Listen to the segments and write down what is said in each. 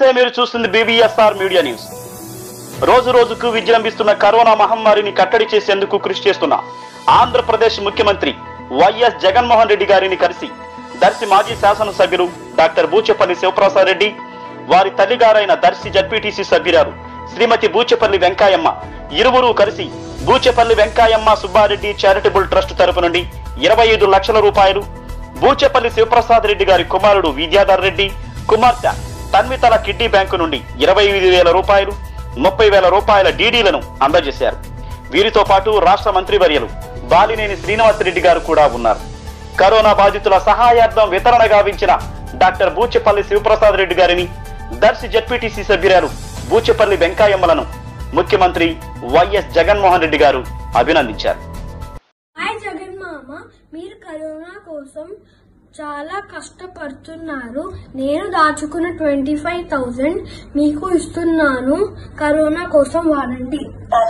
నమస్తే మీరు చూస్తుంది బీబీఎస్ఆర్ మీడియా న్యూస్ రోజు రోజుకు విజృంభిస్తున్న కరోనా మహమ్మారిని కట్టడి చేసేందుకు కృషి చేస్తున్న ఆంధ్రప్రదేశ్ ముఖ్యమంత్రి వైఎస్ జగన్మోహన్ రెడ్డి గారిని కలిసి దర్శి మాజీ శాసనసభ్యులు డాక్టర్ బూచెపల్లి శివప్రసాద్ రెడ్డి వారి తల్లిగారైన దర్శి జడ్పీటీసీ సభ్యురాలు శ్రీమతి బూచెపల్లి వెంకాయమ్మ ఇరువురు కలిసి బూచెపల్లి వెంకాయమ్మ సుబ్బారెడ్డి చారిటబుల్ ట్రస్ట్ తరపు నుండి ఇరవై ఐదు లక్షల రూపాయలు బూచెపల్లి శివప్రసాద్ రెడ్డి గారి కుమారుడు విద్యాధర్ రెడ్డి కుమార్తె తన్వితల కిడ్నీ బ్యాంకు నుండి ఇరవై ఐదు వేల రూపాయలు ముప్పై వేల రూపాయల డీడీలను అందజేశారు వీరితో పాటు రాష్ట్ర మంత్రివర్యులు బాలినేని శ్రీనివాసరెడ్డి గారు కూడా ఉన్నారు కరోనా బాధితుల సహాయార్థం వితరణ గావించిన డాక్టర్ బూచెపల్లి శివప్రసాద్ రెడ్డి గారిని దర్శి జడ్పీటీసీ సభ్యురాలు బూచెపల్లి వెంకాయమ్మలను ముఖ్యమంత్రి వైఎస్ జగన్మోహన్ రెడ్డి గారు అభినందించారు హాయ్ జగన్ మామ మీరు కరోనా కోసం చాలా కష్టపడుతున్నారు నేను దాచుకున్న ట్వంటీ ఫైవ్ థౌజండ్ మీకు ఇస్తున్నాను కరోనా కోసం వాడండి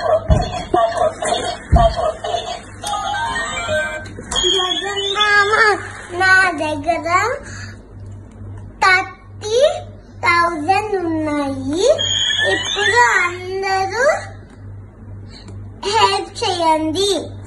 జగన్ మామ నా దగ్గర థర్టీ థౌజండ్ ఉన్నాయి ఇప్పుడు అందరూ హెల్ప్ చేయండి